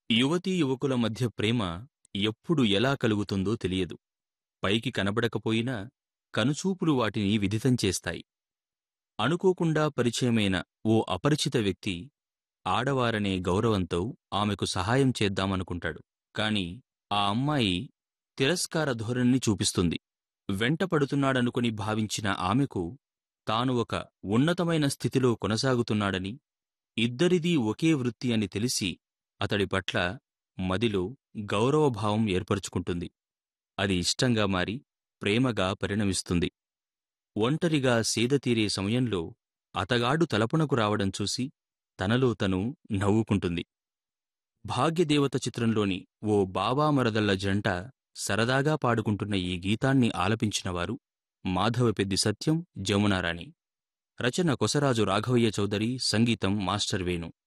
యువతీ యువకుల మధ్య ప్రేమ ఎప్పుడు ఎలా కలుగుతుందో తెలియదు పైకి కనబడకపోయినా కనుచూపులు వాటిని విదితం చేస్తాయి అనుకోకుండా పరిచయమైన ఓ అపరిచిత వ్యక్తి ఆడవారనే గౌరవంతో ఆమెకు సహాయం చేద్దామనుకుంటాడు కాని ఆ అమ్మాయి తిరస్కార ధోరణిని చూపిస్తుంది వెంట పడుతున్నాడనుకుని భావించిన ఆమెకు తాను ఒక ఉన్నతమైన స్థితిలో కొనసాగుతున్నాడని ఇద్దరిదీ ఒకే వృత్తి అని తెలిసి అతడి పట్ల మదిలో గౌరవభావం ఏర్పరుచుకుంటుంది అది ఇష్టంగా మారి ప్రేమగా పరిణమిస్తుంది ఒంటరిగా సేదతీరే సమయంలో అతగాడు తలపునకు రావడం చూసి తనలో తను నవ్వుకుంటుంది భాగ్యదేవత చిత్రంలోని ఓ బాబామరదళ్ల జంట సరదాగా పాడుకుంటున్న ఈ గీతాన్ని ఆలపించినవారు మాధవపెద్ది సత్యం జమునారాణి రచన కొసరాజు రాఘవయ్య చౌదరి సంగీతం మాస్టర్ వేణు